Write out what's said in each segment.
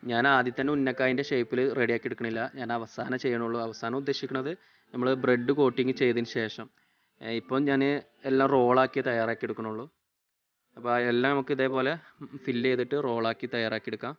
ഞാൻ ആദ്യം തന്നെ ഉന്നക്കായൻ്റെ ഷേപ്പിൽ റെഡിയാക്കി എടുക്കണില്ല ഞാൻ അവസാനം ചെയ്യണുള്ളൂ അവസാനം ഉദ്ദേശിക്കുന്നത് നമ്മൾ ബ്രെഡ് കോട്ടിങ് ചെയ്തതിന് ശേഷം ഏഹ് ഇപ്പം ഞാൻ എല്ലാം റോളാക്കി തയ്യാറാക്കി എടുക്കണുള്ളൂ അപ്പോൾ എല്ലാം നമുക്ക് ഇതേപോലെ ഫില്ല് ചെയ്തിട്ട് റോളാക്കി തയ്യാറാക്കി എടുക്കാം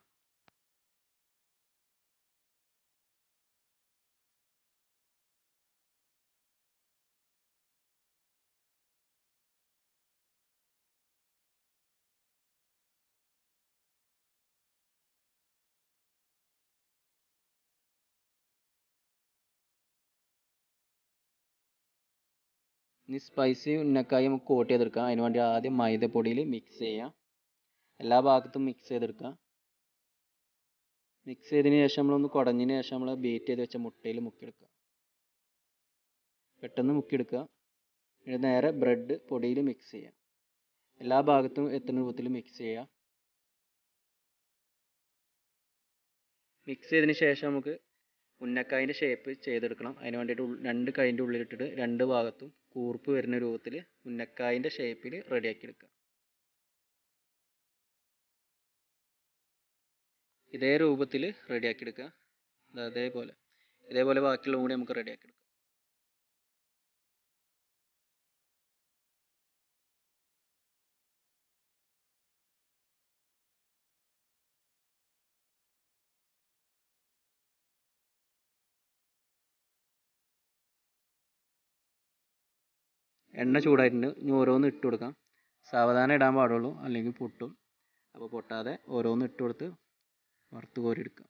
ഇനി സ്പൈസി ഉന്നക്കായി നമുക്ക് കോട്ട് ചെയ്തെടുക്കാം അതിന് വേണ്ടി ആദ്യം മൈദപ്പൊടിയിൽ മിക്സ് ചെയ്യാം എല്ലാ ഭാഗത്തും മിക്സ് ചെയ്തെടുക്കാം മിക്സ് ചെയ്തതിന് ശേഷം നമ്മളൊന്ന് കുടഞ്ഞതിന് ശേഷം നമ്മൾ ബീറ്റ് ചെയ്ത് വെച്ച മുട്ടയിൽ മുക്കിയെടുക്കുക പെട്ടെന്ന് മുക്കിയെടുക്കുക പിന്നെ നേരെ ബ്രെഡ് പൊടിയിൽ മിക്സ് ചെയ്യാം എല്ലാ ഭാഗത്തും എത്തുന്ന രൂപത്തിൽ മിക്സ് ചെയ്യുക മിക്സ് ചെയ്തതിന് ശേഷം നമുക്ക് ഉന്നക്കായൻ്റെ ഷേപ്പ് ചെയ്തെടുക്കണം അതിന് വേണ്ടിയിട്ട് ഉൾ- രണ്ട് കൈൻ്റെ ഉള്ളിലിട്ടിട്ട് രണ്ട് ഭാഗത്തും കൂർപ്പ് വരുന്ന രൂപത്തിൽ ഉന്നക്കായൻ്റെ ഷേപ്പിൽ റെഡിയാക്കി എടുക്കുക ഇതേ രൂപത്തിൽ റെഡിയാക്കി എടുക്കുക ദാ അതേപോലെ ഇതേപോലെ ബാക്കിയുള്ള കൂടി നമുക്ക് റെഡിയാക്കി എടുക്കാം എണ്ണ ചൂടായിട്ടുണ്ട് ഇനി ഓരോന്ന് ഇട്ട് കൊടുക്കാം സാവധാനം ഇടാൻ പാടുള്ളൂ അല്ലെങ്കിൽ പൊട്ടും അപ്പോൾ പൊട്ടാതെ ഓരോന്ന് ഇട്ട് കൊടുത്ത് വറുത്ത് കോരി എടുക്കുക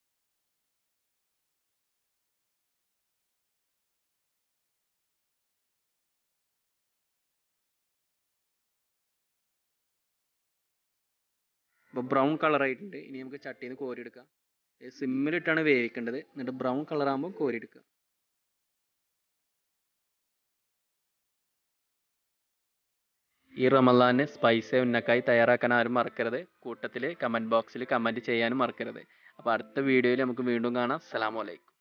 ഇപ്പോൾ ബ്രൗൺ കളറായിട്ടുണ്ട് ഇനി നമുക്ക് ചട്ടിയിൽ നിന്ന് കോരി എടുക്കാം സിമ്മിലിട്ടാണ് വേവിക്കേണ്ടത് എന്നിട്ട് ബ്രൗൺ കളറാകുമ്പോൾ കോരി എടുക്കുക ഈ റമദാന് സ്പൈസി ഉന്നക്കായി തയ്യാറാക്കാൻ ആരും മറക്കരുത് കൂട്ടത്തിൽ കമൻറ്റ് ബോക്സിൽ കമൻറ്റ് ചെയ്യാനും മറക്കരുത് അപ്പോൾ അടുത്ത വീഡിയോയിൽ നമുക്ക് വീണ്ടും കാണാം അസ്സലാമു അലൈക്കും